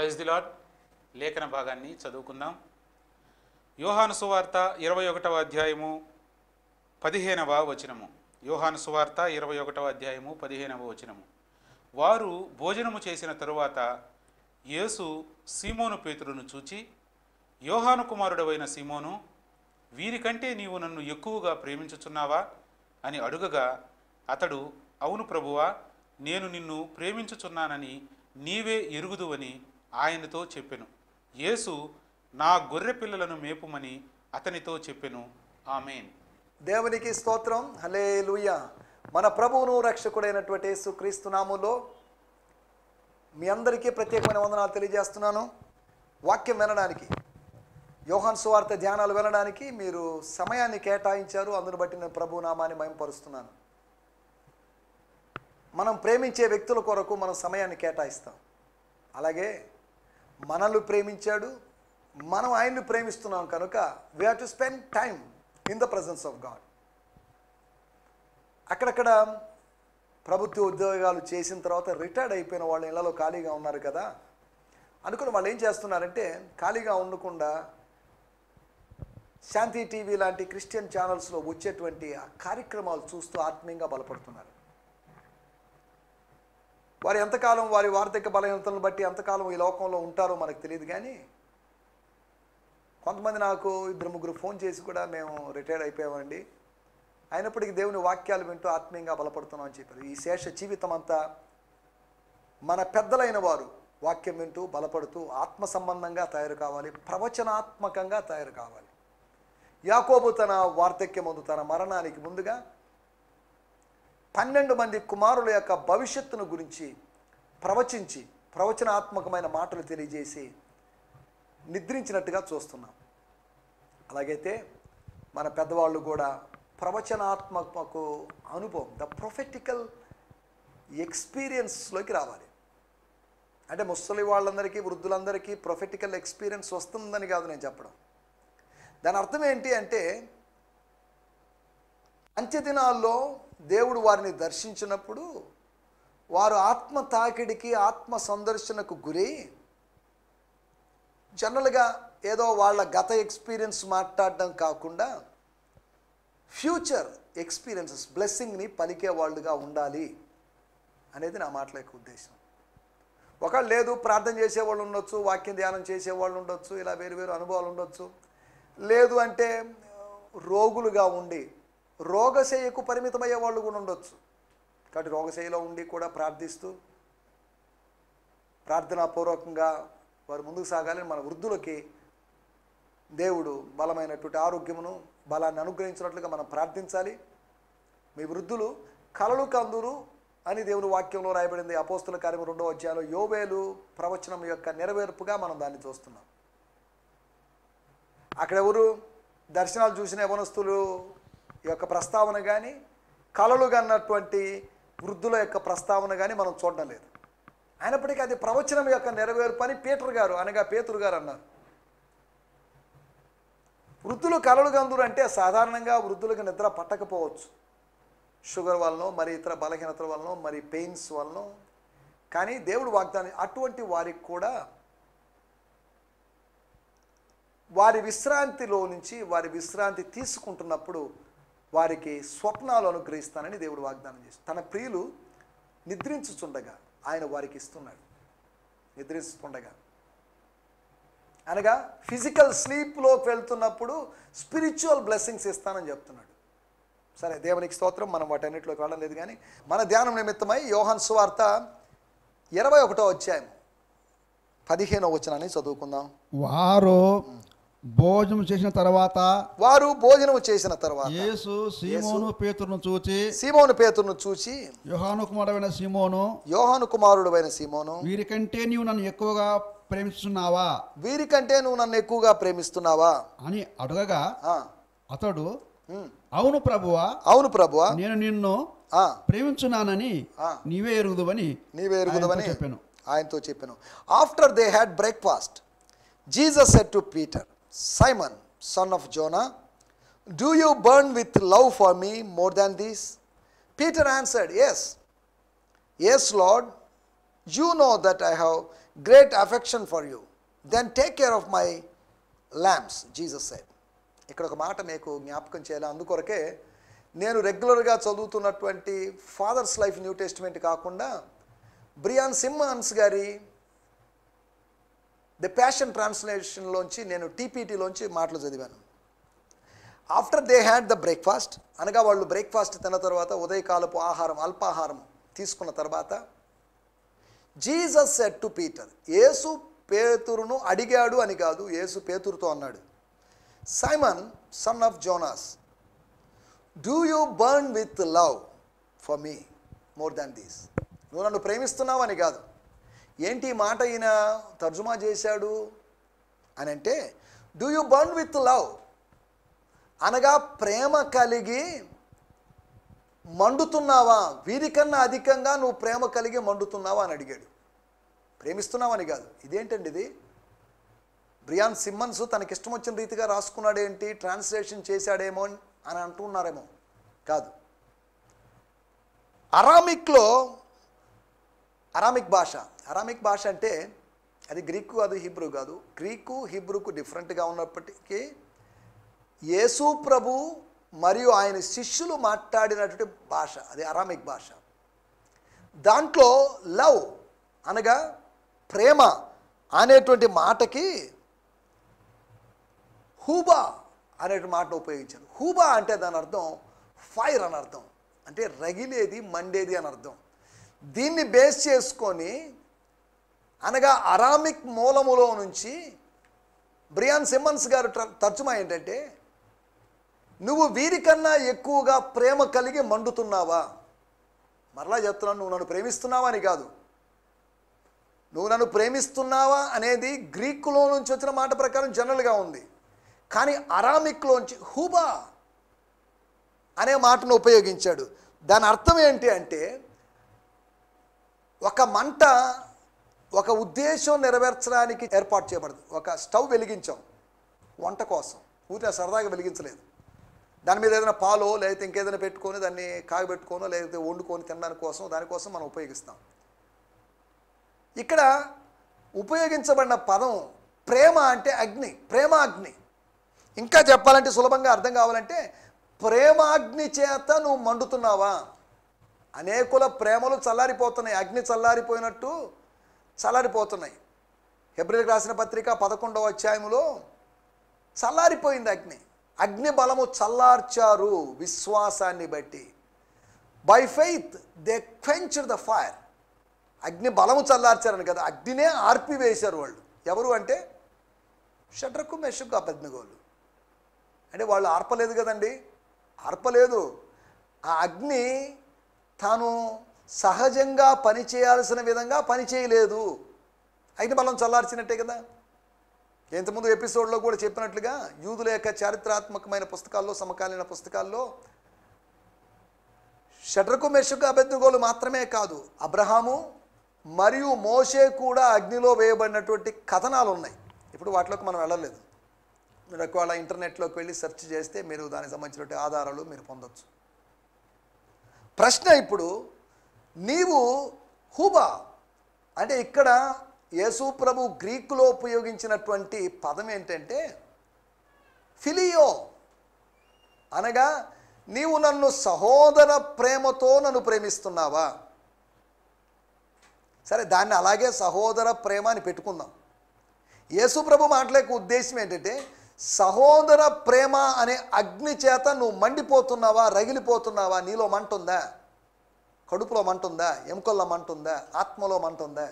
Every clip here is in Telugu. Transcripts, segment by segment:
ప్రైజ్ ది లాడ్ లేఖన భాగాన్ని చదువుకుందాం యోహాను సువార్త ఇరవై ఒకటవ అధ్యాయము పదిహేనవ వచనము యోహాను సువార్త ఇరవై ఒకటవ అధ్యాయము పదిహేనవ వచనము వారు భోజనము చేసిన తరువాత యేసు సీమోను పేతురును చూచి యోహాను కుమారుడవైన సీమోను వీరికంటే నీవు నన్ను ఎక్కువగా ప్రేమించుచున్నావా అని అడుగగా అతడు అవును ప్రభువా నేను నిన్ను ప్రేమించుచున్నానని నీవే ఎరుగుదువని ఆయనతో చెప్పెను యేసు నా గొర్రె పిల్లలను మేపుమని అతనితో చెప్పెను ఆమెన్ దేవునికి స్తోత్రం హలే మన ప్రభువును రక్షకుడైనటువంటి యేసు క్రీస్తు నామంలో మీ అందరికీ ప్రత్యేకమైన వందనాలు తెలియజేస్తున్నాను వాక్యం వినడానికి యోహాన్ సువార్త ధ్యానాలు వినడానికి మీరు సమయాన్ని కేటాయించారు అందును బట్టి నేను ప్రభు నామాన్ని మయంపరుస్తున్నాను మనం ప్రేమించే వ్యక్తుల కొరకు మనం సమయాన్ని కేటాయిస్తాం అలాగే మనల్ని ప్రేమించాడు మనం ఆయన్ని ప్రేమిస్తున్నాం కనుక we have to spend time in the presence of God అక్కడక్కడ ప్రభుత్వ ఉద్యోగాలు చేసిన తర్వాత రిటైర్డ్ అయిపోయిన వాళ్ళు ఇళ్లలో ఖాళీగా ఉన్నారు కదా అనుకుని వాళ్ళు ఏం చేస్తున్నారంటే ఖాళీగా ఉండకుండా శాంతి టీవీ లాంటి క్రిస్టియన్ ఛానల్స్లో వచ్చేటువంటి ఆ కార్యక్రమాలు చూస్తూ ఆత్మీయంగా బలపడుతున్నారు వారు ఎంతకాలం వారి వార్ధక్య బలహీనతలను బట్టి ఎంతకాలం ఈ లోకంలో ఉంటారో మనకు తెలియదు కానీ కొంతమంది నాకు ఇద్దరు ముగ్గురు ఫోన్ చేసి కూడా మేము రిటైర్డ్ అయిపోయామండి అయినప్పటికీ దేవుని వాక్యాలు వింటూ ఆత్మీయంగా బలపడుతున్నాం అని చెప్పారు ఈ శేష జీవితం అంతా మన పెద్దలైన వారు వాక్యం వింటూ బలపడుతూ ఆత్మ సంబంధంగా తయారు కావాలి ప్రవచనాత్మకంగా తయారు కావాలి యాకోబు తన వార్ధక్యం ముందు తన మరణానికి ముందుగా పన్నెండు మంది కుమారుల యొక్క భవిష్యత్తును గురించి ప్రవచించి ప్రవచనాత్మకమైన మాటలు తెలియజేసి నిద్రించినట్టుగా చూస్తున్నాం అలాగైతే మన పెద్దవాళ్ళు కూడా ప్రవచనాత్మకకు అనుభవం ద ప్రొఫెటికల్ ఎక్స్పీరియన్స్లోకి రావాలి అంటే ముసలి వాళ్ళందరికీ వృద్ధులందరికీ ప్రొఫెటికల్ ఎక్స్పీరియన్స్ వస్తుందని కాదు నేను చెప్పడం దాని అర్థం ఏంటి అంటే అంత్యదినాల్లో దేవుడు వారిని దర్శించినప్పుడు వారు ఆత్మ తాకిడికి ఆత్మ సందర్శనకు గురి జనరల్గా ఏదో వాళ్ళ గత ఎక్స్పీరియన్స్ మాట్లాడడం కాకుండా ఫ్యూచర్ ఎక్స్పీరియన్సెస్ బ్లెస్సింగ్ని పలికే వాళ్ళుగా ఉండాలి అనేది నా మాటల యొక్క ఉద్దేశం ఒకళ్ళు లేదు ప్రార్థన చేసేవాళ్ళు ఉండొచ్చు వాక్యం ధ్యానం చేసేవాళ్ళు ఉండొచ్చు ఇలా వేరు వేరు అనుభవాలు ఉండొచ్చు లేదు అంటే రోగులుగా ఉండి రోగశయ్యకు పరిమితమయ్యే వాళ్ళు కూడా ఉండొచ్చు కాబట్టి రోగశయ్యలో ఉండి కూడా ప్రార్థిస్తూ ప్రార్థనాపూర్వకంగా వారు ముందుకు సాగాలని మన వృద్ధులకి దేవుడు బలమైనటువంటి ఆరోగ్యమును బలాన్ని అనుగ్రహించినట్లుగా మనం ప్రార్థించాలి మీ వృద్ధులు కలలు కందురు అని దేవుని వాక్యంలో రాయబడింది అపోస్తుల కార్యం రెండో అధ్యాయంలో యోవేలు ప్రవచనం యొక్క నెరవేర్పుగా మనం దాన్ని చూస్తున్నాం అక్కడ ఎవరు దర్శనాలు చూసిన యవనస్తులు యొక్క ప్రస్తావన కానీ కలలు కన్నటువంటి వృద్ధుల యొక్క ప్రస్తావన కానీ మనం చూడడం లేదు అయినప్పటికీ అది ప్రవచనం యొక్క నెరవేర్పు అని పీటర్ గారు అనగా పేతురు గారు అన్నారు వృద్ధులు కలలు గందులు అంటే సాధారణంగా వృద్ధులకు నిద్ర పట్టకపోవచ్చు షుగర్ వలన మరి ఇతర బలహీనతల వలన మరి పెయిన్స్ వలన కానీ దేవుడు వాగ్దానం అటువంటి వారికి కూడా వారి విశ్రాంతిలో నుంచి వారి విశ్రాంతి తీసుకుంటున్నప్పుడు వారికి స్వప్నాలు అనుగ్రహిస్తానని దేవుడు వాగ్దానం చేస్తాడు తన ప్రియులు నిద్రించుచుండగా ఆయన వారికి ఇస్తున్నాడు నిద్రిస్తుండగా అనగా ఫిజికల్ స్లీప్లోకి వెళ్తున్నప్పుడు స్పిరిచువల్ బ్లెస్సింగ్స్ ఇస్తానని చెప్తున్నాడు సరే దేవునికి స్తోత్రం మనం వాటన్నిటిలోకి వెళ్ళడం లేదు కానీ మన ధ్యానం నిమిత్తమై యోహాన్ సువార్త ఇరవై ఒకటో అధ్యాయం పదిహేనో వచనాన్ని చదువుకుందాం వారు భోజనం చేసిన తర్వాత వారు భోజనం చేసిన తర్వాత యేసు సీమోను పేతురును చూచి సీమోను పేతురును చూసి యోహాను కుమారుడైన సీమోను యోహాను కుమారుడు అయిన సీమోను వీరికంటే నీవు నన్ను ఎక్కువగా ప్రేమిస్తున్నావా వీరికంటే నువ్వు నన్ను ఎక్కువగా ప్రేమిస్తున్నావా అని అడగగా ఆ, అతడు ఉమ్, అవును ప్రభువా అవును ప్రభువా నేను నిన్ను ఆ, ప్రేమించున్నానని ఆ. నీవే ఎరుగుదువని నీవే ఎరుగుదవని ఆయనతో చెప్పాను ఆయనతో చెప్పాను after they had breakfast Jesus said to Peter Simon son of Jonah do you burn with love for me more than these Peter answered yes yes Lord you know that I have great affection for you then take care of my lambs Jesus said ఇక్కడ ఒక మాట మీకు జ్ఞాపకం చేయాలి అందుకొరకే నేను రెగ్యులర్గా చదువుతున్నటువంటి ఫాదర్స్ లైఫ్ న్యూ టెస్టిమెంట్ కాకుండా బ్రియాన్ సిమ్మన్స్ గారి ది ప్యాషన్ ట్రాన్స్లేషన్లోంచి నేను టీపీటీలోంచి మాటలు చదివాను after they had the breakfast అనగా వాళ్ళు బ్రేక్ఫాస్ట్ తిన్న తర్వాత ఉదయకాలపు ఆహారం అల్పాహారం తీసుకున్న తర్వాత జీసస్ సెట్ టు పీటర్ యేసు పేతురును అడిగాడు అని కాదు యేసు పేతురుతో అన్నాడు Simon son of Jonas do you burn with love for me more than these నువ్వు నన్ను ప్రేమిస్తున్నావు అని కాదు ఏంటి ఈ మాట ఈయన తర్జుమా చేశాడు అని అంటే do you burn with love అనగా ప్రేమ కలిగి మండుతున్నావా వీరికన్నా అధికంగా నువ్వు ప్రేమ కలిగి మండుతున్నావా అని అడిగాడు ప్రేమిస్తున్నావని కాదు ఇదేంటండి ఇది బ్రియాన్ సిమ్మన్స్ తనకిష్టం వచ్చిన రీతిగా రాసుకున్నాడేంటి ట్రాన్స్లేషన్ చేశాడేమో అని అంటున్నారేమో కాదు అరామిక్లో అరామిక్ భాష అరామిక్ భాష అంటే అది గ్రీకు కాదు హిబ్రూ కాదు గ్రీకు హిబ్రూకు డిఫరెంట్గా ఉన్నప్పటికీ యేసు ప్రభు మరియు ఆయన శిష్యులు మాట్లాడినటువంటి భాష అది అరామిక్ భాష దాంట్లో లవ్ అనగా ప్రేమ అనేటువంటి మాటకి హూబా అనేటువంటి మాటను ఉపయోగించారు హూబా అంటే దాని అర్థం ఫైర్ అని అర్థం అంటే రగిలేది మండేది అని అర్థం దీన్ని బేస్ చేసుకొని అనగా అరామిక్ మూలములో నుంచి బ్రియాన్ సిమ్మన్స్ గారు ట- తర్జుమా ఏంటంటే నువ్వు వీరికన్నా ఎక్కువగా ప్రేమ కలిగి మండుతున్నావా మరలా చెప్తున్నాను నువ్వు నన్ను ప్రేమిస్తున్నావా అని కాదు నువ్వు నన్ను ప్రేమిస్తున్నావా అనేది గ్రీకులో నుంచి వచ్చిన మాట ప్రకారం జనరల్గా ఉంది కానీ అరామిక్లోంచి హూబా అనే మాటను ఉపయోగించాడు దాని అర్థం ఏంటి అంటే ఒక మంట ఒక ఉద్దేశం నెరవేర్చడానికి ఏర్పాటు చేయబడదు ఒక స్టవ్ వెలిగించాం వంట కోసం ఊరికే సరదాగా వెలిగించలేదు దాని మీద ఏదైనా పాలో లేకపోతే ఇంకేదైనా పెట్టుకొని దాన్ని కాగబెట్టుకోనో లేకపోతే వండుకొని తినడానికి కోసం దానికోసం మనం ఉపయోగిస్తాం ఇక్కడ ఉపయోగించబడిన పదం ప్రేమ అంటే అగ్ని ప్రేమాగ్ని ఇంకా చెప్పాలంటే సులభంగా అర్థం కావాలంటే ప్రేమాగ్ని చేత నువ్వు మండుతున్నావా అనేకుల ప్రేమలు చల్లారిపోతున్నాయి అగ్ని చల్లారిపోయినట్టు చల్లారిపోతున్నాయి హెబ్రిల్కి రాసిన పత్రిక పదకొండవ అధ్యాయములో చల్లారిపోయింది అగ్ని అగ్ని బలము చల్లార్చారు విశ్వాసాన్ని బట్టి by faith they quenched the fire అగ్ని బలము చల్లార్చారని కదా అగ్నినే ఆర్పివేశారు వాళ్ళు ఎవరు అంటే షడ్రకు మెషకు అపజ్ఞగోళ్ళు అంటే వాళ్ళు ఆర్పలేదు కదండి ఆర్పలేదు ఆ అగ్ని తాను సహజంగా పని చేయాల్సిన విధంగా పని చేయలేదు అగ్ని బలం చల్లార్చినట్టే కదా ఇంతకుముందు ఎపిసోడ్లో కూడా చెప్పినట్లుగా యూదుల యొక్క చారిత్రాత్మకమైన పుస్తకాల్లో సమకాలీన పుస్తకాల్లో షడ్రకు మెషకు అభెద్దుగోలు మాత్రమే కాదు అబ్రహాము మరియు మోషే కూడా అగ్నిలో వేయబడినటువంటి కథనాలు ఉన్నాయి ఇప్పుడు వాటిలోకి మనం వెళ్ళలేదు మీరు ఒకవేళ ఇంటర్నెట్లోకి వెళ్ళి సెర్చ్ చేస్తే మీరు దానికి సంబంధించినటువంటి ఆధారాలు మీరు పొందొచ్చు ప్రశ్న ఇప్పుడు నీవు హూబా అంటే ఇక్కడ యేసు ప్రభు గ్రీకులో ఉపయోగించినటువంటి పదం ఏంటంటే ఫిలియో అనగా నీవు నన్ను సహోదర ప్రేమతో నన్ను ప్రేమిస్తున్నావా సరే దాన్ని అలాగే సహోదర ప్రేమ అని పెట్టుకుందాం యేసు ప్రభు మాటలేక ఉద్దేశం ఏంటంటే సహోదర ప్రేమ అనే అగ్ని చేత నువ్వు మండిపోతున్నావా రగిలిపోతున్నావా నీలో మంట ఉందా కడుపులో మంట ఉందా ఎముకల్లో మంట ఉందా ఆత్మలో మంట ఉందా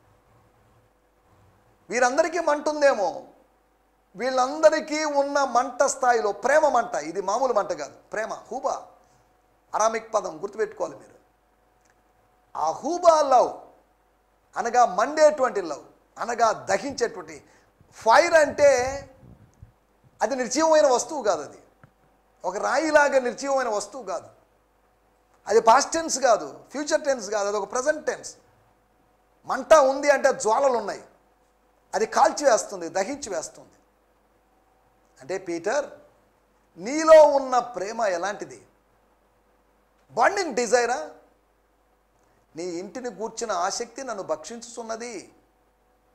వీరందరికీ మంట ఉందేమో వీళ్ళందరికీ ఉన్న మంట స్థాయిలో ప్రేమ మంట ఇది మామూలు మంట కాదు ప్రేమ హూబా అరామిక్ పదం గుర్తుపెట్టుకోవాలి మీరు ఆ హూబా లవ్ అనగా మండేటువంటి లవ్ అనగా దహించేటువంటి ఫైర్ అంటే అది నిర్జీవమైన వస్తువు కాదు అది ఒక రాయిలాగా నిర్జీవమైన వస్తువు కాదు అది పాస్ట్ టెన్స్ కాదు ఫ్యూచర్ టెన్స్ కాదు అది ఒక ప్రజెంట్ టెన్స్ మంట ఉంది అంటే జ్వాలలు ఉన్నాయి అది కాల్చి వేస్తుంది దహించి వేస్తుంది అంటే పీటర్ నీలో ఉన్న ప్రేమ ఎలాంటిది బాండింగ్ డిజైరా నీ ఇంటిని గూర్చిన ఆసక్తి నన్ను భక్షించుతున్నది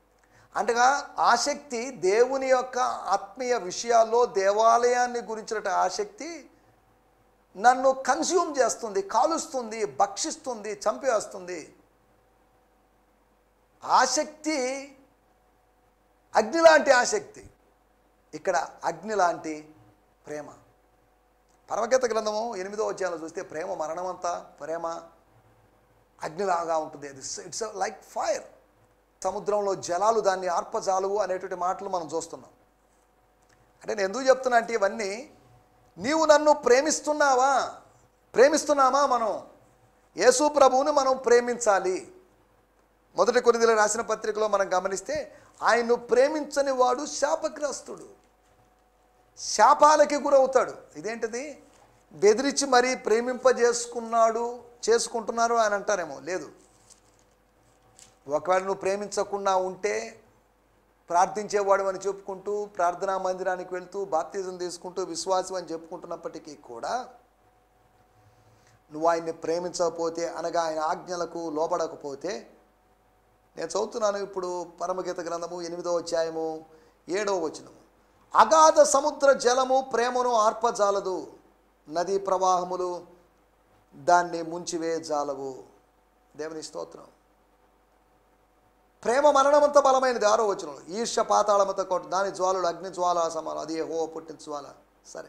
అంటగా ఆసక్తి దేవుని యొక్క ఆత్మీయ విషయాల్లో దేవాలయాన్ని గురించిన ఆసక్తి నన్ను కన్స్యూమ్ చేస్తుంది కాలుస్తుంది భక్షిస్తుంది చంపేస్తుంది ఆసక్తి అగ్ని లాంటి ఆసక్తి ఇక్కడ అగ్ని లాంటి ప్రేమ పరమగీత గ్రంథము ఎనిమిదో అధ్యాయంలో చూస్తే ప్రేమ మరణమంతా ప్రేమ అగ్నిలాగా ఉంటుంది అది ఇట్స్ లైక్ ఫైర్ సముద్రంలో జలాలు దాన్ని ఆర్పజాలువు అనేటువంటి మాటలు మనం చూస్తున్నాం అంటే నేను ఎందుకు చెప్తున్నా అంటే ఇవన్నీ నీవు నన్ను ప్రేమిస్తున్నావా ప్రేమిస్తున్నామా మనం యేసు ప్రభువుని మనం ప్రేమించాలి మొదటి కొన్నిదిలో రాసిన పత్రికలో మనం గమనిస్తే ఆయన్ను ప్రేమించని వాడు శాపగ్రస్తుడు శాపాలకి గురవుతాడు ఇదేంటిది బెదిరించి మరీ ప్రేమింపజేసుకున్నాడు చేసుకుంటున్నారు అని అంటారేమో లేదు ఒకవేళ నువ్వు ప్రేమించకుండా ఉంటే ప్రార్థించేవాడు అని చెప్పుకుంటూ ప్రార్థనా మందిరానికి వెళ్తూ బాప్తిజం తీసుకుంటూ విశ్వాసం అని చెప్పుకుంటున్నప్పటికీ కూడా నువ్వు ఆయన్ని ప్రేమించకపోతే అనగా ఆయన ఆజ్ఞలకు లోపడకపోతే నేను చదువుతున్నాను ఇప్పుడు పరమగీత గ్రంథము ఎనిమిదో అధ్యాయము ఏడవ వచనము అగాధ సముద్ర జలము ప్రేమను ఆర్పజాలదు నదీ ప్రవాహములు దాన్ని ముంచివే జాలవు దేవుని స్తోత్రం ప్రేమ మరణమంత బలమైనది ఆరో వచనంలో ఈర్ష్య పాతాళమంత కొట్టు దాని జ్వాలలు అగ్ని జ్వాల సమానం అది హో పుట్టిన జ్వాల సరే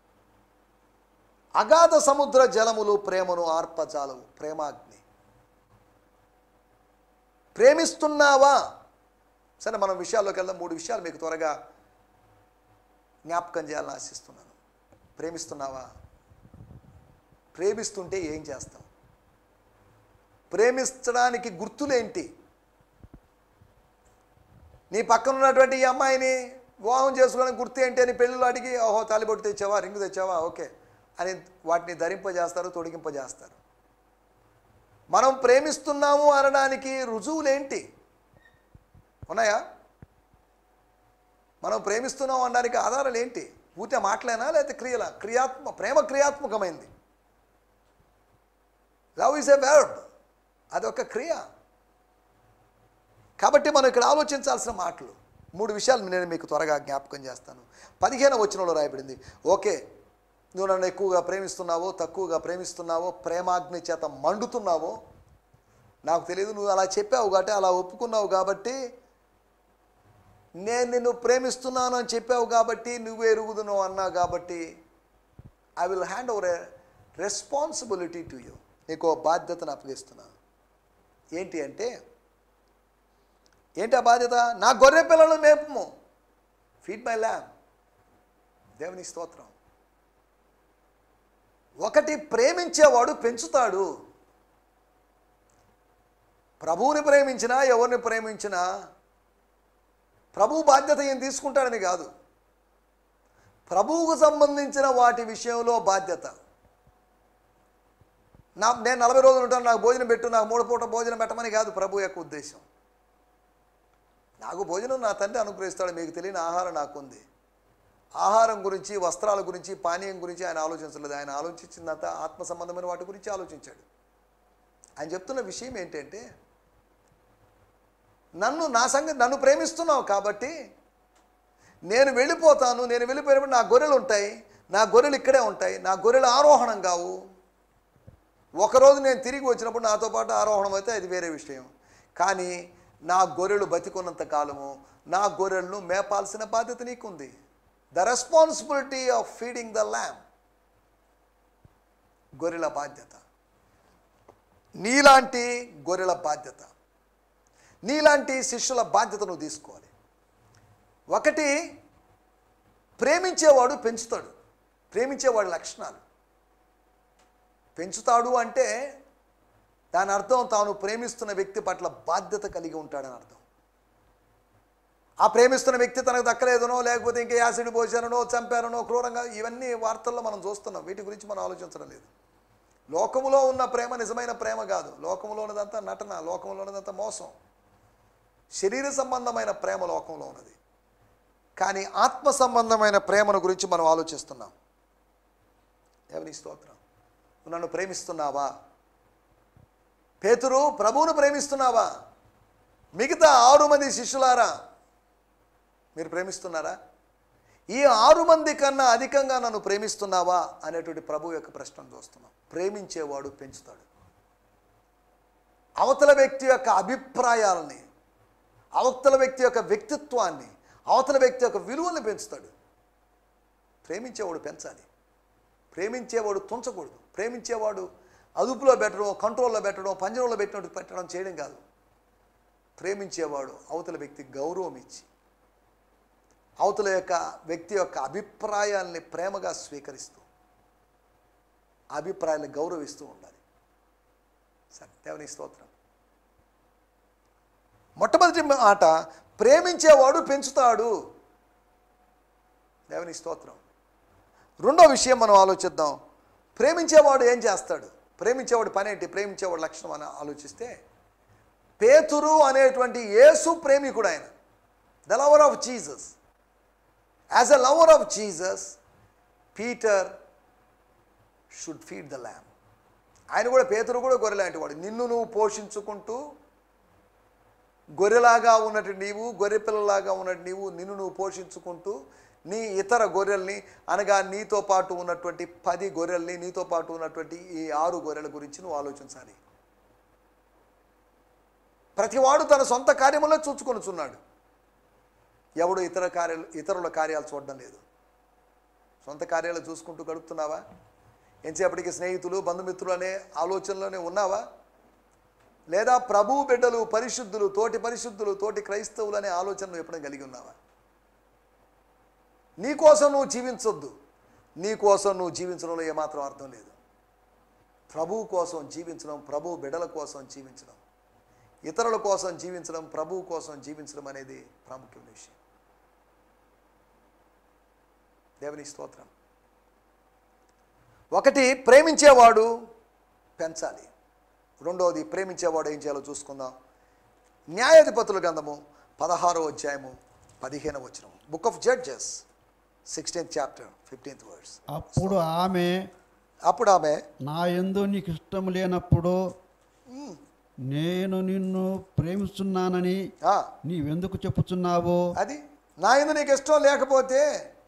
అగాధ సముద్ర జలములు ప్రేమను ఆర్పజాలవు ప్రేమాగ్ని ప్రేమిస్తున్నావా సరే మనం విషయాల్లోకి వెళ్దాం మూడు విషయాలు మీకు త్వరగా జ్ఞాపకం చేయాలని ఆశిస్తున్నాను ప్రేమిస్తున్నావా ప్రేమిస్తుంటే ఏం చేస్తాం ప్రేమించడానికి గుర్తులేంటి నీ పక్కన ఉన్నటువంటి ఈ అమ్మాయిని వివాహం చేసుకోవడానికి గుర్తు ఏంటి అని పెళ్ళిలో అడిగి ఓహో తాలిబొట్టు తెచ్చావా రింగు తెచ్చావా ఓకే అని వాటిని ధరింపజేస్తారు తొడిగింపజేస్తారు మనం ప్రేమిస్తున్నాము అనడానికి రుజువులేంటి ఉన్నాయా మనం ప్రేమిస్తున్నాం అనడానికి ఆధారాలు ఏంటి ఊతే మాటలేనా లేకపోతే క్రియలా క్రియాత్మ ప్రేమ క్రియాత్మకమైంది లవ్ ఈజ్ ఎ వెర్బ్ అదొక క్రియ కాబట్టి మనం ఇక్కడ ఆలోచించాల్సిన మాటలు మూడు విషయాలు నేను మీకు త్వరగా జ్ఞాపకం చేస్తాను పదిహేను వచనంలో రాయబడింది ఓకే నువ్వు నన్ను ఎక్కువగా ప్రేమిస్తున్నావో తక్కువగా ప్రేమిస్తున్నావో ప్రేమాగ్ని చేత మండుతున్నావో నాకు తెలియదు నువ్వు అలా చెప్పావు కాబట్టి అలా ఒప్పుకున్నావు కాబట్టి నేను నిన్ను ప్రేమిస్తున్నాను అని చెప్పావు కాబట్టి నువ్వు ఎరుగుదును అన్నావు కాబట్టి I will hand over a responsibility to you నీకు ఓ బాధ్యతను అప్పగిస్తున్నాను ఏంటి అంటే ఏంటి ఆ బాధ్యత నా గొర్రె పిల్లలను మేపము ఫీడ్ మై ల్యామ్ దేవుని స్తోత్రం ఒకటి ప్రేమించేవాడు పెంచుతాడు ప్రభువుని ప్రేమించినా ఎవరిని ప్రేమించినా ప్రభు బాధ్యత ఏం తీసుకుంటాడని కాదు ప్రభువుకు సంబంధించిన వాటి విషయంలో బాధ్యత నా నేను నలభై రోజులు ఉంటాను నాకు భోజనం పెట్టు నాకు మూడు పూట భోజనం పెట్టమని కాదు ప్రభు యొక్క ఉద్దేశం నాకు భోజనం నా తండ్రి అనుగ్రహిస్తాడు మీకు తెలియని ఆహారం నాకుంది ఆహారం గురించి వస్త్రాల గురించి పానీయం గురించి ఆయన ఆలోచించలేదు ఆయన ఆలోచించిందంతా ఆత్మ సంబంధమైన వాటి గురించి ఆలోచించాడు ఆయన చెప్తున్న విషయం ఏంటంటే నన్ను నా సంగతి నన్ను ప్రేమిస్తున్నావు కాబట్టి నేను వెళ్ళిపోతాను నేను వెళ్ళిపోయినప్పుడు నా గొర్రెలు ఉంటాయి నా గొర్రెలు ఇక్కడే ఉంటాయి నా గొర్రెలు ఆరోహణం కావు ఒకరోజు నేను తిరిగి వచ్చినప్పుడు నాతో పాటు ఆరోహణం అయితే అది వేరే విషయం కానీ నా గొర్రెలు బతికున్నంత కాలము నా గొర్రెలను మేపాల్సిన బాధ్యత నీకుంది the responsibility of feeding the lamb గొర్రెల బాధ్యత నీలాంటి గొర్రెల బాధ్యత నీలాంటి శిష్యుల బాధ్యత నువ్వు తీసుకోవాలి ఒకటి ప్రేమించేవాడు పెంచుతాడు ప్రేమించేవాడి లక్షణాలు పెంచుతాడు అంటే దాని అర్థం తాను ప్రేమిస్తున్న వ్యక్తి పట్ల బాధ్యత కలిగి ఉంటాడని అర్థం ఆ ప్రేమిస్తున్న వ్యక్తి తనకు దక్కలేదనో లేకపోతే ఇంకా యాసిడ్ పోసానో చంపారనో క్రూరంగా ఇవన్నీ వార్తల్లో మనం చూస్తున్నాం వీటి గురించి మనం ఆలోచించడం లేదు లోకములో ఉన్న ప్రేమ నిజమైన ప్రేమ కాదు లోకంలో ఉన్నదంతా నటన లోకంలో ఉన్నదంతా మోసం శరీర సంబంధమైన ప్రేమ లోకంలో ఉన్నది కానీ ఆత్మ సంబంధమైన ప్రేమను గురించి మనం ఆలోచిస్తున్నాం దేవుని స్తోత్రం నువ్వు నన్ను ప్రేమిస్తున్నావా పేతురు ప్రభువును ప్రేమిస్తున్నావా మిగతా ఆరు మంది శిష్యులారా మీరు ప్రేమిస్తున్నారా ఈ ఆరు మంది కన్నా అధికంగా నన్ను ప్రేమిస్తున్నావా అనేటువంటి ప్రభు యొక్క ప్రశ్నను చూస్తున్నాం ప్రేమించేవాడు పెంచుతాడు అవతల వ్యక్తి యొక్క అభిప్రాయాలని అవతల వ్యక్తి యొక్క వ్యక్తిత్వాన్ని అవతల వ్యక్తి యొక్క విలువల్ని పెంచుతాడు ప్రేమించేవాడు పెంచాలి ప్రేమించేవాడు తుంచకూడదు ప్రేమించేవాడు అదుపులో పెట్టడం కంట్రోల్లో పెట్టడం పంజరంలో పెట్టినట్టు పెట్టడం చేయడం కాదు ప్రేమించేవాడు అవతల వ్యక్తికి గౌరవం ఇచ్చి అవతల యొక్క వ్యక్తి యొక్క అభిప్రాయాల్ని ప్రేమగా స్వీకరిస్తూ ఆ అభిప్రాయాలను గౌరవిస్తూ ఉండాలి సరే దేవుని స్తోత్రం మొట్టమొదటి మాట ప్రేమించేవాడు పెంచుతాడు దేవుని స్తోత్రం రెండో విషయం మనం ఆలోచిద్దాం ప్రేమించేవాడు ఏం చేస్తాడు ప్రేమించేవాడు పని ఏంటి ప్రేమించేవాడు లక్షణం అని ఆలోచిస్తే పేతురు అనేటువంటి యేసు ప్రేమికుడు ఆయన the lover of Jesus as a lover of Jesus Peter should feed the lamb ఆయన కూడా పేతురు కూడా గొర్రెలాంటి వాడు నిన్ను నువ్వు పోషించుకుంటూ గొర్రెలాగా ఉన్నట్టు నీవు గొర్రె పిల్లలాగా ఉన్నట్టు నీవు నిన్ను నువ్వు పోషించుకుంటూ నీ ఇతర గొర్రెల్ని అనగా నీతో పాటు ఉన్నటువంటి పది గొర్రెల్ని నీతో పాటు ఉన్నటువంటి ఈ ఆరు గొర్రెల గురించి నువ్వు ఆలోచించాలి ప్రతివాడు తన సొంత కార్యములో చూచుకొనుచున్నాడు ఎవడు ఇతర కార్యాలు ఇతరుల కార్యాలు చూడడం లేదు సొంత కార్యాలు చూసుకుంటూ గడుపుతున్నావా ఎంతసేపటికి స్నేహితులు బంధుమిత్రులు అనే ఆలోచనలోనే ఉన్నావా లేదా ప్రభు బిడ్డలు పరిశుద్ధులు తోటి పరిశుద్ధులు తోటి క్రైస్తవులు అనే ఆలోచన నువ్వు ఎప్పుడైనా కలిగి ఉన్నావా నీ కోసం నువ్వు జీవించొద్దు నీ కోసం నువ్వు జీవించడంలో ఏమాత్రం అర్థం లేదు ప్రభు కోసం జీవించడం ప్రభు బిడ్డల కోసం జీవించడం ఇతరుల కోసం జీవించడం ప్రభు కోసం జీవించడం అనేది ప్రాముఖ్యమైన విషయం దేవుని స్తోత్రం ఒకటి ప్రేమించేవాడు పెంచాలి రెండవది ప్రేమించేవాడు ఏం చేయాలో చూసుకుందాం న్యాయాధిపతుల గ్రంథము పదహారో అధ్యాయము పదిహేను వచనం book of Judges sixteenth chapter fifteenth words అప్పుడు ఆమె అప్పుడు ఆమె నా యందు నీకు ఇష్టం లేనప్పుడు నేను నిన్ను ప్రేమిస్తున్నానని ఆ, నీవెందుకు చెప్పుచున్నావు అది నా ఎందు నీకు ఇష్టం లేకపోతే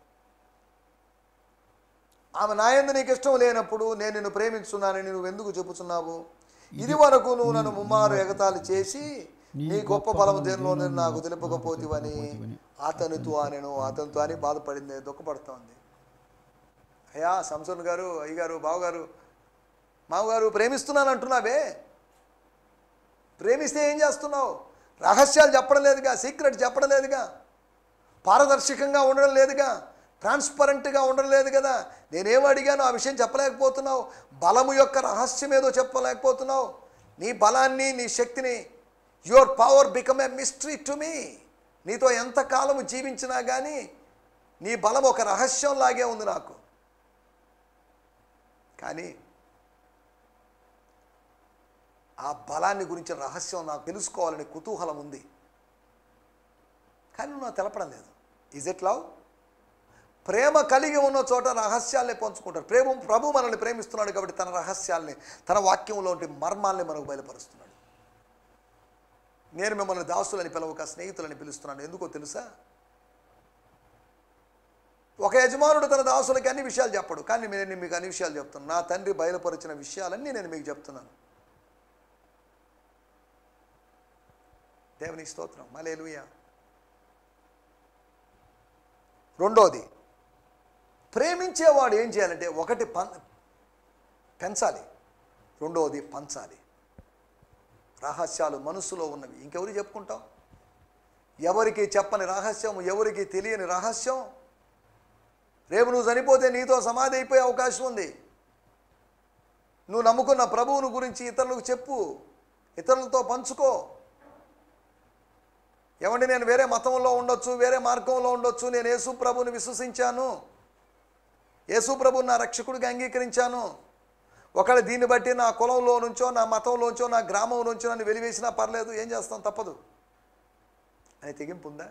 ఆమె నా ఎందు నీకు ఇష్టం లేనప్పుడు నేను నిన్ను ప్రేమించున్నానని నువ్వు ఎందుకు చెప్పుచున్నావు ఇది వరకు నువ్వు నన్ను ముమ్మారు ఎగతాళి చేసి నీ గొప్ప బలము దేనిలో నేను నాకు తెలుపకపోతివని అతనితో అనెను అతనితో అని బాధపడింది దుఃఖపడుతోంది అయ్యా సంసన్ గారు అయ్యగారు బావగారు మావగారు ప్రేమిస్తున్నాను అంటున్నావే ప్రేమిస్తే ఏం చేస్తున్నావు రహస్యాలు చెప్పడం లేదుగా సీక్రెట్ చెప్పడం లేదుగా పారదర్శకంగా ఉండడం లేదుగా ట్రాన్స్పరెంట్గా ఉండడం లేదు కదా నేనేం అడిగానో ఆ విషయం చెప్పలేకపోతున్నావు బలము యొక్క రహస్యం ఏదో చెప్పలేకపోతున్నావు నీ బలాన్ని నీ శక్తిని your power become a mystery to me నీతో ఎంతకాలము జీవించినా కానీ నీ బలం ఒక రహస్యం లాగే ఉంది నాకు కానీ ఆ బలాన్ని గురించి రహస్యం నాకు తెలుసుకోవాలని కుతూహలం ఉంది కానీ నువ్వు నాకు తెలపడం లేదు ఈజ్ ఇట్ లవ్ ప్రేమ కలిగి ఉన్న చోట రహస్యాల్ని పంచుకుంటారు ప్రేమ ప్రభు మనల్ని ప్రేమిస్తున్నాడు కాబట్టి తన రహస్యాల్ని తన వాక్యంలో ఉంటే మర్మాల్ని మనకు బయలుపరుస్తున్నాడు నేను మిమ్మల్ని దాసులని పిలవక స్నేహితులని పిలుస్తున్నాను ఎందుకో తెలుసా ఒక యజమానుడు తన దాసులకి అన్ని విషయాలు చెప్పడు కానీ నేను మీకు అన్ని విషయాలు చెప్తున్నాను నా తండ్రి బయలుపరిచిన విషయాలన్నీ నేను మీకు చెప్తున్నాను దేవుని స్తోత్రం మలేలుయా రెండోది ప్రేమించేవాడు ఏం చేయాలంటే ఒకటి పం పెంచాలి రెండవది పంచాలి రహస్యాలు మనసులో ఉన్నవి ఇంకెవరికి చెప్పుకుంటాం ఎవరికి చెప్పని రహస్యం ఎవరికి తెలియని రహస్యం రేపు నువ్వు చనిపోతే నీతో సమాధి అయిపోయే అవకాశం ఉంది నువ్వు నమ్ముకున్న ప్రభువును గురించి ఇతరులకు చెప్పు ఇతరులతో పంచుకో ఏమండి నేను వేరే మతంలో ఉండొచ్చు వేరే మార్గంలో ఉండొచ్చు నేను యేసు ప్రభుని విశ్వసించాను యేసు ప్రభుని నా రక్షకుడిగా అంగీకరించాను ఒకవేళ దీన్ని బట్టి నా కులంలో నుంచో నా మతంలోంచో నా గ్రామం నుంచో నన్ను వెలివేసినా పర్లేదు ఏం చేస్తాం తప్పదు అని తెగింపు ఉందా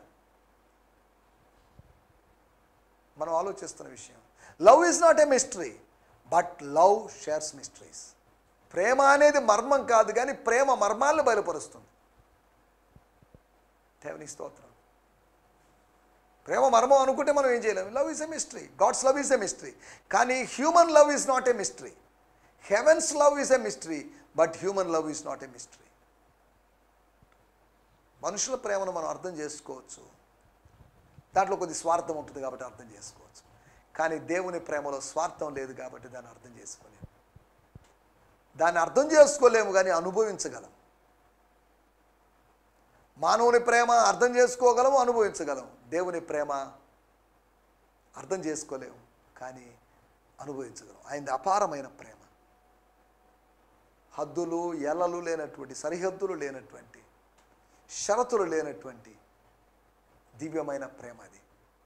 మనం ఆలోచిస్తున్న విషయం love is not a mystery but love shares mysteries ప్రేమ అనేది మర్మం కాదు కానీ ప్రేమ మర్మాలను బయలుపరుస్తుంది దేవుని స్తోత్రం ప్రేమ మర్మం అనుకుంటే మనం ఏం చేయలేము love is a mystery God's love is a mystery కానీ human love is not a mystery heaven's love is a mystery but human love is not a mystery మనుషుల ప్రేమను మనం అర్థం చేసుకోవచ్చు దాంట్లో కొద్ది స్వార్థం ఉంటుంది కాబట్టి అర్థం చేసుకోవచ్చు కానీ దేవుని ప్రేమలో స్వార్థం లేదు కాబట్టి దాన్ని అర్థం చేసుకోలేము దాన్ని అర్థం చేసుకోలేము కానీ అనుభవించగలం మానవుని ప్రేమ అర్థం చేసుకోగలము అనుభవించగలం దేవుని ప్రేమ అర్థం చేసుకోలేము కానీ అనుభవించగలం ఆయనది అపారమైన ప్రేమ హద్దులు ఎలలు లేనటువంటి సరిహద్దులు లేనటువంటి షరతులు లేనటువంటి దివ్యమైన ప్రేమ అది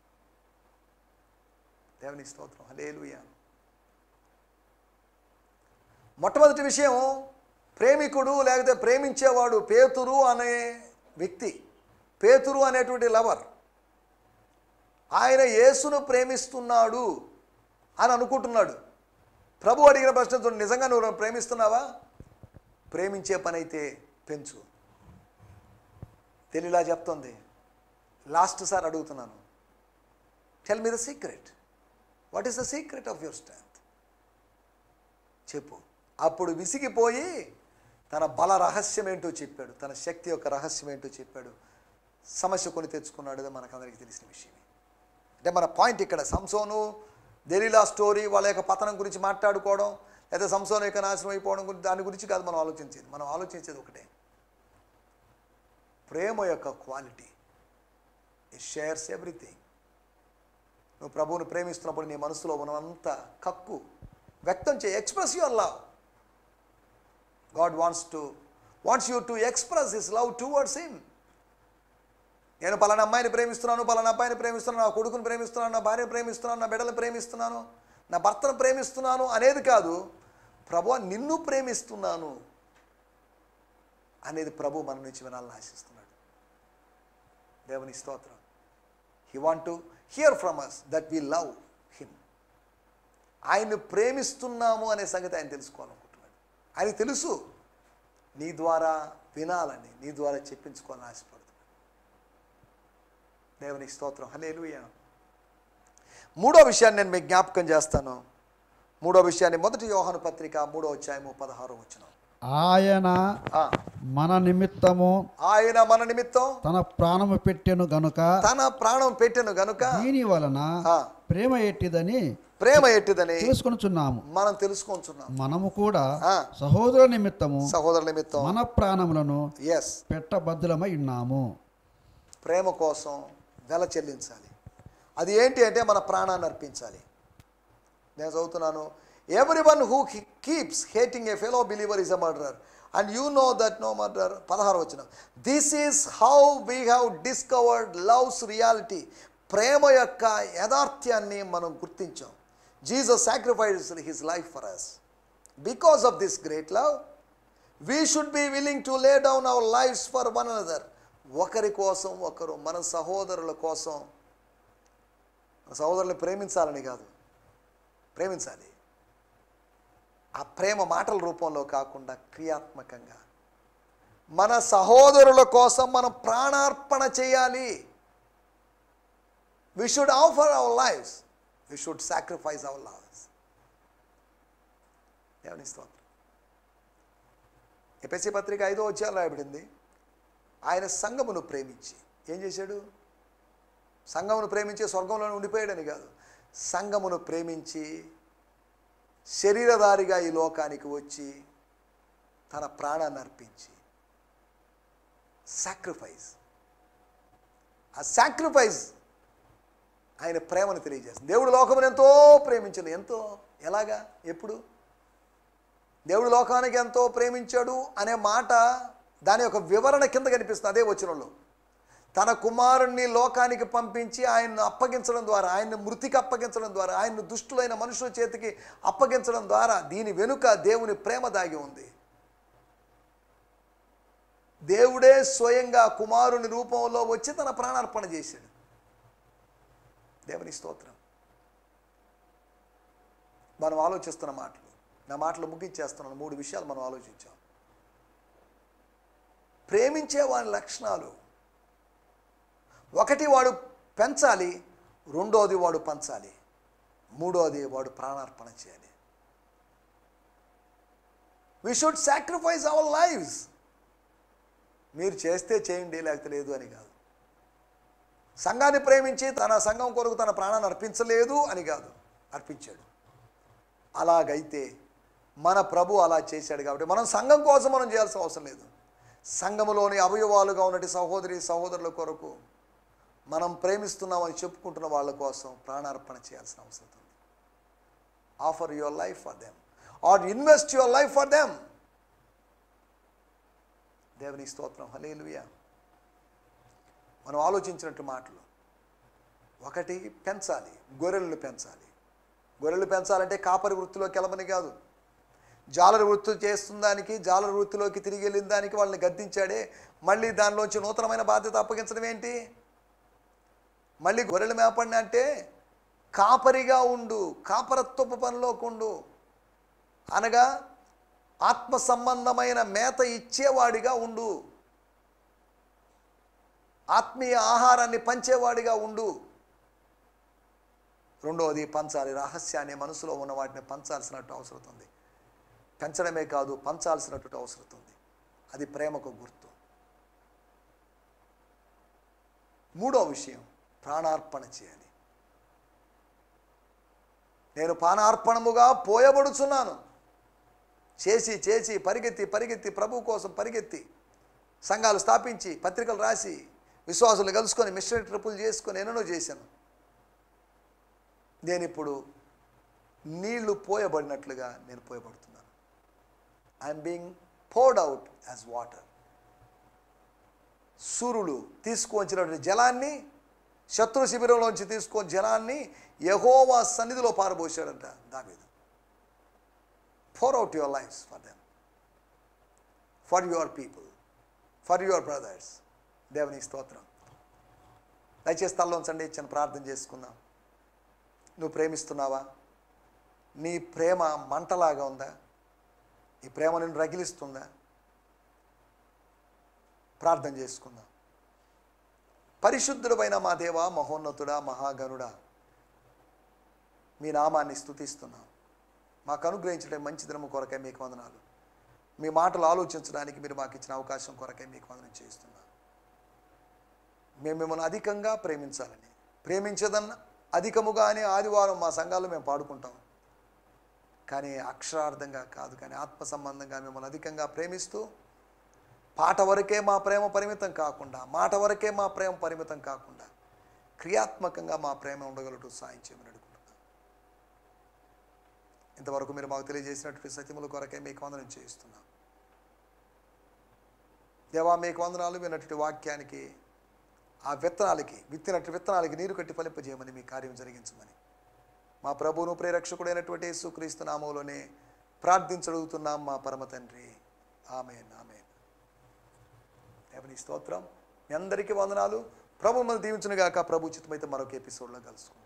దేవుని స్తోత్రం హలేలుయా మొట్టమొదటి విషయం ప్రేమికుడు లేకపోతే ప్రేమించేవాడు పేతురు అనే వ్యక్తి పేతురు అనేటువంటి లవర్ ఆయన యేసును ప్రేమిస్తున్నాడు అని అనుకుంటున్నాడు ప్రభు అడిగిన ప్రశ్న చూడు, నిజంగా నువ్వు ప్రేమిస్తున్నావా ప్రేమించే పని అయితే పెంచు తెలియలా చెప్తుంది లాస్ట్ సార్ అడుగుతున్నాను tell me the secret what is the secret of your strength చెప్పు అప్పుడు విసిగిపోయి తన బల రహస్యం ఏంటో చెప్పాడు తన శక్తి యొక్క రహస్యం ఏంటో చెప్పాడు సమస్య కొని తెచ్చుకున్నాడు అది మనకందరికీ తెలిసిన విషయమే అంటే మన పాయింట్ ఇక్కడ సంసోను దెలీలా స్టోరీ వాళ్ళ యొక్క పతనం గురించి మాట్లాడుకోవడం లేదా సంసోను యొక్క నాశనం అయిపోవడం గురించి దాని గురించి కాదు మనం ఆలోచించేది మనం ఆలోచించేది ఒకటే ప్రేమ యొక్క క్వాలిటీ ఇట్ షేర్స్ ఎవ్రీథింగ్ నువ్వు ప్రభువుని ప్రేమిస్తున్నప్పుడు నీ మనసులో ఉన్నంత కక్కు వ్యక్తం చేయి express your love God wants to wants you to express his love towards him నేను పలానా అమ్మాయిని ప్రేమిస్తున్నాను పలానా అబ్బాయిని ప్రేమిస్తున్నాను నా కొడుకుని ప్రేమిస్తున్నాను నా భార్యను ప్రేమిస్తున్నాను నా బిడ్డలను ప్రేమిస్తున్నాను నా భర్తను ప్రేమిస్తున్నాను అనేది కాదు ప్రభు నిన్ను ప్రేమిస్తున్నాను అనేది ప్రభు మన నుంచి వినాలని ఆశిస్తున్నాడు దేవుని స్తోత్రం he want to hear from us that we love him ఆయన్ని ప్రేమిస్తున్నాము అనే సంగతి ఆయన తెలుసుకోవాలనుకుంటున్నాడు ఆయనకు తెలుసు నీ ద్వారా వినాలని నీ ద్వారా చెప్పించుకోవాలని ఆశపడుతున్నాడు దేవునికి స్తోత్రం హలేలుయ మూడో విషయాన్ని నేను మీకు జ్ఞాపకం చేస్తాను మూడో విషయాన్ని మొదటి యోహాను పత్రిక మూడో అధ్యాయము పదహారో వచ్చిన ఆయన మన నిమిత్తము ఆయన మన నిమిత్తం తన ప్రాణము పెట్టెను గనుక తన ప్రాణం పెట్టెను గనుక దీని వలన ఆ, ప్రేమ ఎట్టిదని ప్రేమ ఎట్టిదని తెలుసుకొనుచున్నాము మనం తెలుసుకుంటున్నాం మనము కూడా ఆ. సహోదర నిమిత్తము సహోదరుల నిమిత్తం మన ప్రాణములను ఎస్ పెట్టబద్దులమై ఉన్నాము ప్రేమ కోసం వెల చెల్లించాలి అది ఏంటి అంటే మన ప్రాణాన్ని అర్పించాలి నేను చదువుతున్నాను every one who keeps hating a fellow believer is a murderer and you know that no murder పదహారు వచ్చిన this is how we have discovered love's reality ప్రేమ యొక్క యథార్థ్యాన్ని మనం గుర్తించాం Jesus sacrifice his life for us because of this great love we should be willing to lay down our lifes for one another ఒకరి కోసం ఒకరు మన సహోదరుల కోసం మన సహోదరుని ప్రేమించాలని కాదు ప్రేమించాలి ఆ ప్రేమ మాటల రూపంలో కాకుండా క్రియాత్మకంగా మన సహోదరుల కోసం మనం ప్రాణార్పణ చేయాలి we should offer our lifes we should sacrifice our lifes దేవుని స్తోత్రం ఎపిసి పత్రిక ఐదో అధ్యాయం రాయబడింది ఆయన సంఘమును ప్రేమించి ఏం చేశాడు సంఘమును ప్రేమించి స్వర్గంలో ఉండిపోయాడని కాదు సంఘమును ప్రేమించి శరీరధారిగా ఈ లోకానికి వచ్చి తన ప్రాణాన్ని అర్పించి సాక్రిఫైస్ ఆ సాక్రిఫైస్ ఆయన ప్రేమను తెలియజేస్తుంది దేవుడు లోకమును ఎంతో ప్రేమించను ఎంతో ఎలాగా ఎప్పుడు దేవుడు లోకానికి ఎంతో ప్రేమించాడు అనే మాట దాని యొక్క వివరణ కింద కనిపిస్తుంది అదే వచనంలో తన కుమారుణ్ణి లోకానికి పంపించి ఆయన్ను అప్పగించడం ద్వారా ఆయన్ని మృతికి అప్పగించడం ద్వారా ఆయన్ను దుష్టులైన మనుషుల చేతికి అప్పగించడం ద్వారా దీని వెనుక దేవుని ప్రేమ దాగి ఉంది దేవుడే స్వయంగా కుమారుని రూపంలో వచ్చి తన ప్రాణార్పణ చేశాడు దేవుని స్తోత్రం మనం ఆలోచిస్తున్న మాటలు నా మాటలు ముగించేస్తున్నాను మూడు విషయాలు మనం ఆలోచించాం ప్రేమించే వాని లక్షణాలు ఒకటి వాడు పెంచాలి రెండోది వాడు పంచాలి మూడోది వాడు ప్రాణార్పణ చేయాలి we should sacrifice our lives మీరు చేస్తే చేయండి లేకపోతే లేదు అని కాదు సంఘాన్ని ప్రేమించి తన సంఘం కొరకు తన ప్రాణాన్ని అర్పించలేదు అని కాదు అర్పించాడు అలాగైతే మన ప్రభు అలా చేశాడు కాబట్టి మనం సంఘం కోసం మనం చేయాల్సిన అవసరం లేదు సంఘములోని అవయవాలుగా ఉన్నటి సహోదరి సహోదరుల కొరకు మనం ప్రేమిస్తున్నామని చెప్పుకుంటున్న వాళ్ళ కోసం ప్రాణార్పణ చేయాల్సిన అవసరం ఉంది offer your life for them or invest your life for them దేవుని స్తోత్రం హలేలుయా మనం ఆలోచించినట్టు మాటలు ఒకటి పెంచాలి గొర్రెలను పెంచాలి గొర్రెలు పెంచాలంటే కాపరి వృత్తిలోకి వెళ్ళమని కాదు జాలరి వృత్తి చేస్తున్న దానికి జాలరి వృత్తిలోకి తిరిగి వెళ్ళిన దానికి వాళ్ళని గద్దించాడే మళ్ళీ దానిలోంచి నూతనమైన బాధ్యత అప్పగించడం ఏంటి మళ్ళీ గొర్రెలు మేపండి అంటే కాపరిగా ఉండు కాపరత్వపు పనిలోకి ఉండు అనగా ఆత్మ సంబంధమైన మేత ఇచ్చేవాడిగా ఉండు ఆత్మీయ ఆహారాన్ని పంచేవాడిగా ఉండు రెండవది పంచాలి రహస్యాన్ని మనసులో ఉన్న వాటిని పంచాల్సినట్టు అవసరం ఉంది పెంచడమే కాదు పంచాల్సినట్టు అవసరం ఉంది అది ప్రేమకు గుర్తు మూడో విషయం ప్రాణార్పణ చేయాలి నేను ప్రాణార్పణముగా పోయబడుచున్నాను చేసి చేసి పరిగెత్తి పరిగెత్తి ప్రభు కోసం పరిగెత్తి సంఘాలు స్థాపించి పత్రికలు రాసి విశ్వాసులు కలుసుకొని మిషనరీ ట్రిపుల్ చేసుకొని ఎన్నెన్నో చేశాను నేను ఇప్పుడు నీళ్లు పోయబడినట్లుగా నేను పోయబడుతున్నాను I'm being poured out as water సూర్యుడు తీసుకువచ్చినటువంటి జలాన్ని శత్రు శిబిరంలోంచి తీసుకొని జలాన్ని యహోవా సన్నిధిలో పారబోసాడంట దావీదు pour out your lives for them, for your people, for your brothers. దేవుని స్తోత్రం దయచేసి తల్లోంచండి చిన్న ప్రార్థన చేసుకుందాం నువ్వు ప్రేమిస్తున్నావా నీ ప్రేమ మంటలాగా ఉందా ఈ ప్రేమ నిన్ను రగిలిస్తుందా ప్రార్థన చేసుకుందాం పరిశుద్ధుడమైన మా దేవ మహోన్నతుడా మహాగణుడా మీ నామాన్ని స్తుతిస్తున్నాం మాకు అనుగ్రహించడం మంచి దినము కొరకై మీకు వందనాలు మీ మాటలు ఆలోచించడానికి మీరు మాకు ఇచ్చిన అవకాశం కొరకై మీకు వందనం చేస్తున్నాం మేము మిమ్మల్ని అధికంగా ప్రేమించాలని ప్రేమించదన్న అధికముగా అని ఆదివారం మా సంఘాల్లో మేము పాడుకుంటాం కానీ అక్షరార్థంగా కాదు కానీ ఆత్మ సంబంధంగా మిమ్మల్ని అధికంగా ప్రేమిస్తూ పాట వరకే మా ప్రేమ పరిమితం కాకుండా మాట వరకే మా ప్రేమ పరిమితం కాకుండా క్రియాత్మకంగా మా ప్రేమ ఉండగలటు సాయం చేయమని అడుగుతున్నాం ఇంతవరకు మీరు మాకు తెలియజేసినటువంటి సత్యముల కొరకే మీకు వందనం చేయిస్తున్నాం దేవా మీకు వందనాలు విన్నటువంటి వాక్యానికి ఆ విత్తనాలకి విత్తినట్టు విత్తనాలకి నీరు కట్టి ఫలింపజేయమని మీ కార్యం జరిగించమని మా ప్రభువును ప్రేరక్షకుడైనటువంటి యేసుక్రీస్తు నామంలోనే ప్రార్థించడుగుతున్నాం మా పరమ తండ్రి ఆమెన్ ఆమెన్ దేవుని స్తోత్రం మీ అందరికీ వందనాలు ప్రభు మనం దీవించునుగాక ప్రభు చిత్తమైతే మరొక ఎపిసోడ్లో కలుసుకుందాం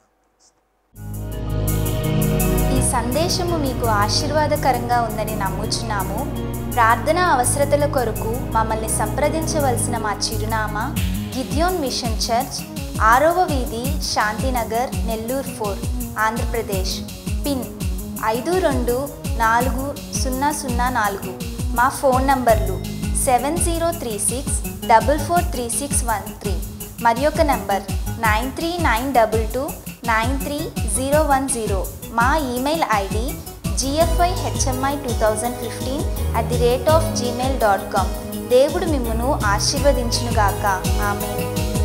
ఈ సందేశము మీకు ఆశీర్వాదకరంగా ఉందని నమ్ముచున్నాము ప్రార్థన అవసరతల కొరకు మమ్మల్ని సంప్రదించవలసిన మా చిరునామా గిద్యోన్ మిషన్ చర్చ్ ఆరవ వీధి శాంతినగర్ నెల్లూరు ఫోర్ ఆంధ్రప్రదేశ్ పిన్ ఐదు రెండు నాలుగు సున్నా సున్నా నాలుగు మా ఫోన్ నంబర్లు seven zero three six double four three six one three మరి ఒక number nine three nine double two nine three zero one zero మా email ID GFI HMI two thousand fifteen at the rate of Gmail dot com దేవుడు మిమ్మును ఆశీర్వదించునుగాక ఆమె